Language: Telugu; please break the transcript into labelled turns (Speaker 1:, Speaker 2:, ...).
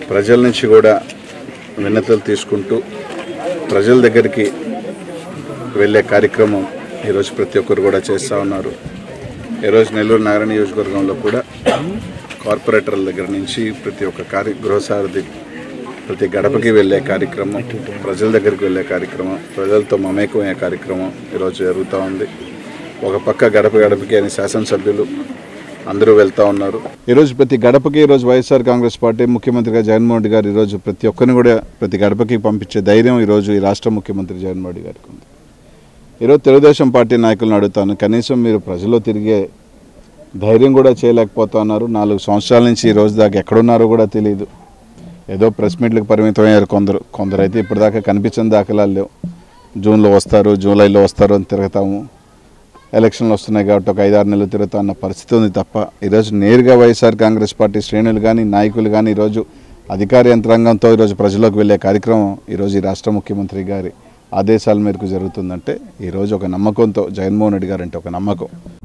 Speaker 1: ప్రజల నుంచి కూడా విన్నతలు తీసుకుంటూ ప్రజల దగ్గరికి వెళ్ళే కార్యక్రమం ఈరోజు ప్రతి ఒక్కరు కూడా చేస్తూ ఉన్నారు ఈరోజు నెల్లూరు నగర నియోజకవర్గంలో కూడా కార్పొరేటర్ల దగ్గర నుంచి ప్రతి ఒక్క కార్య గృహసారథి ప్రతి గడపకి వెళ్ళే కార్యక్రమం ప్రజల దగ్గరికి వెళ్ళే కార్యక్రమం ప్రజలతో మమేకమయ్యే కార్యక్రమం ఈరోజు జరుగుతూ ఉంది ఒక పక్క గడప గడపకి అని శాసనసభ్యులు అందరూ వెళ్తూ ఉన్నారు ఈరోజు ప్రతి గడపకి ఈరోజు వైఎస్ఆర్ కాంగ్రెస్ పార్టీ ముఖ్యమంత్రిగా జగన్మోహన్ రెడ్డి గారు ఈరోజు ప్రతి ఒక్కరిని కూడా ప్రతి గడపకి పంపించే ధైర్యం ఈరోజు ఈ రాష్ట్ర ముఖ్యమంత్రి జగన్మోహన్ రెడ్డి గారికి ఉంది ఈరోజు తెలుగుదేశం పార్టీ నాయకులను అడుగుతాను కనీసం మీరు ప్రజల్లో తిరిగే ధైర్యం కూడా చేయలేకపోతా ఉన్నారు నాలుగు సంవత్సరాల నుంచి ఈ రోజు దాకా ఎక్కడున్నారో కూడా తెలియదు ఏదో ప్రెస్ మీట్లకు పరిమితం అయ్యారు కొందరు కొందరు అయితే ఇప్పటిదాకా కనిపించిన దాఖలాలు లేవు జూన్లో వస్తారు జూలైలో వస్తారు అని తిరుగుతాము ఎలక్షన్లు వస్తున్నాయి కాబట్టి ఒక ఐదారు నెలలు తిరుగుతా అన్న పరిస్థితి ఉంది తప్ప ఈరోజు నేరుగా వైఎస్ఆర్ కాంగ్రెస్ పార్టీ శ్రేణులు కానీ నాయకులు కానీ ఈరోజు అధికార యంత్రాంగంతో ఈరోజు ప్రజల్లోకి వెళ్ళే కార్యక్రమం ఈరోజు ఈ రాష్ట్ర ముఖ్యమంత్రి గారి ఆదేశాల మేరకు జరుగుతుందంటే ఈరోజు ఒక నమ్మకంతో జగన్మోహన్ రెడ్డి గారు అంటే ఒక నమ్మకం